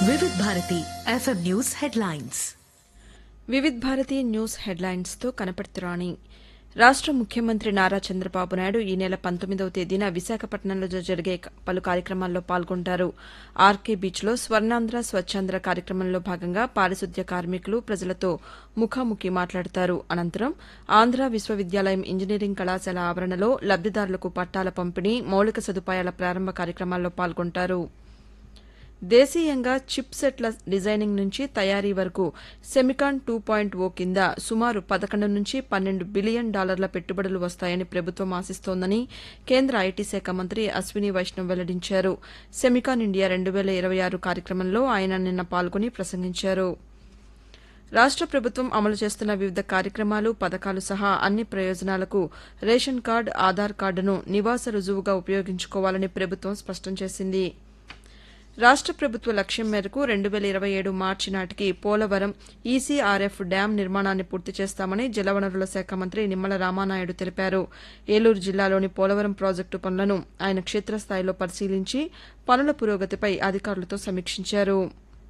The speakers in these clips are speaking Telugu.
వివిధ Bharati FM news headlines Vividh Bharati news హెడ్లైన్స్తో కనపడుతురాణి రాష్ట ముఖ్యమంత్రి నారా చంద్రబాబు నాయుడు ఈ నెల పంతొమ్మిదవ తేదీన విశాఖపట్నంలో జరిగే పలు కార్యక్రమాల్లో పాల్గొంటారు ఆర్కే బీచ్లో స్వర్ణాంధ్ర స్వచ్ఛాంధ్ర కార్యక్రమంలో భాగంగా పారిశుద్ధ్య కార్మికులు ప్రజలతో ముఖాముఖి మాట్లాడతారు అనంతరం ఆంధ్ర విశ్వవిద్యాలయం ఇంజనీరింగ్ కళాశాల ఆవరణలో లబ్దిదారులకు పట్టాల పంపిణీ మౌలిక సదుపాయాల ప్రారంభ కార్యక్రమాల్లో పాల్గొంటారు దేశీయంగా చిప్ సెట్ల డిజైనింగ్ నుంచి తయారీ వరకు సెమికాన్ టూ పాయింట్ ఓ కింద సుమారు పదకొండు నుంచి పన్నెండు బిలియన్ డాలర్ల పెట్టుబడులు వస్తాయని ప్రభుత్వం ఆశిస్తోందని కేంద్ర ఐటీ శాఖ మంత్రి అశ్విని వైష్ణవ్ వెల్లడించారు సెమికాన్ ఇండియా రెండు వేల ఇరవై ఆరు కార్యక్రమంలో ఆయన నిన్న పాల్గొని ప్రసంగించారు రాష్ట ప్రభుత్వం అమలు చేస్తున్న వివిధ కార్యక్రమాలు పథకాలు సహా అన్ని ప్రయోజనాలకు రేషన్ కార్డు ఆధార్ కార్డును నివాస రుజువుగా ఉపయోగించుకోవాలని ప్రభుత్వం స్పష్టం చేసింది రాష్ట ప్రభుత్వ లక్ష్యం మేరకు రెండు వేల ఇరవై ఏడు మార్చి నాటికి పోలవరం ఈసీఆర్ఎఫ్ డ్యాం నిర్మాణాన్ని పూర్తి చేస్తామని జలవనరుల శాఖ మంత్రి నిమ్మల రామానాయుడు తెలిపారు ఏలూరు జిల్లాలోని పోలవరం ప్రాజెక్టు పనులను ఆయన క్షేత్రస్థాయిలో పరిశీలించి పనుల పురోగతిపై అధికారులతో సమీక్షించారు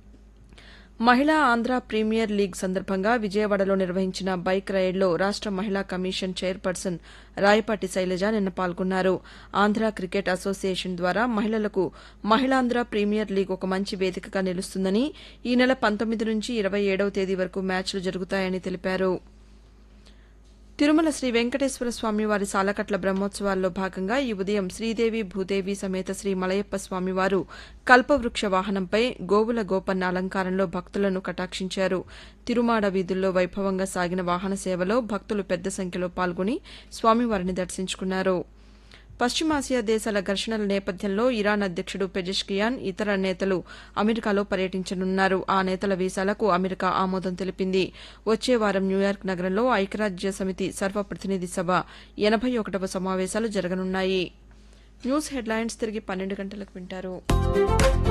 మహిళా ఆంధ్ర ప్రీమియర్ లీగ్ సందర్భంగా విజయవాడలో నిర్వహించిన బైక్ రైడ్లో రాష్ట మహిళా కమిషన్ చైర్పర్సన్ రాయపాటి శైలజ నిన్న పాల్గొన్నారు ఆంధ్ర క్రికెట్ అసోసియేషన్ ద్వారా మహిళలకు మహిళాంధ్ర ప్రీమియర్ లీగ్ ఒక మంచి వేదికగా నిలుస్తుందని ఈ నెల పంతొమ్మిది నుంచి ఇరవై ఏడవ తేదీ వరకు మ్యాచ్లు జరుగుతాయని తెలిపారు తిరుమల శ్రీ వెంకటేశ్వర స్వామి వారి సాలకట్ల బ్రహ్మోత్సవాల్లో భాగంగా ఈ ఉదయం శ్రీదేవి భూదేవి సమేత శ్రీ మలయప్ప స్వామివారు కల్పవృక్ష వాహనంపై గోవుల గోపన్న అలంకారంలో భక్తులను కటాక్షించారు తిరుమాడ వీధుల్లో వైభవంగా సాగిన వాహన సేవలో భక్తులు పెద్ద సంఖ్యలో పాల్గొని స్వామివారిని దర్శించుకున్నారు పశ్చిమాసియా దేశాల ఘర్షణల నేపథ్యంలో ఇరాన్ అధ్యక్షుడు పెజెష్కియాన్ ఇతర నేతలు అమెరికాలో పర్యటించనున్నారు ఆ నేతల వీసాలకు అమెరికా ఆమోదం తెలిపింది వచ్చే వారం న్యూయార్క్ నగరంలో ఐక్యరాజ్య సమితి సర్వప్రతినిధి సభ ఎనభై ఒకటవ సమావేశాలు జరగనున్నాయి న్యూస్ హెడ్లైన్స్ తిరిగి పన్నెండు గంటలకు వింటారు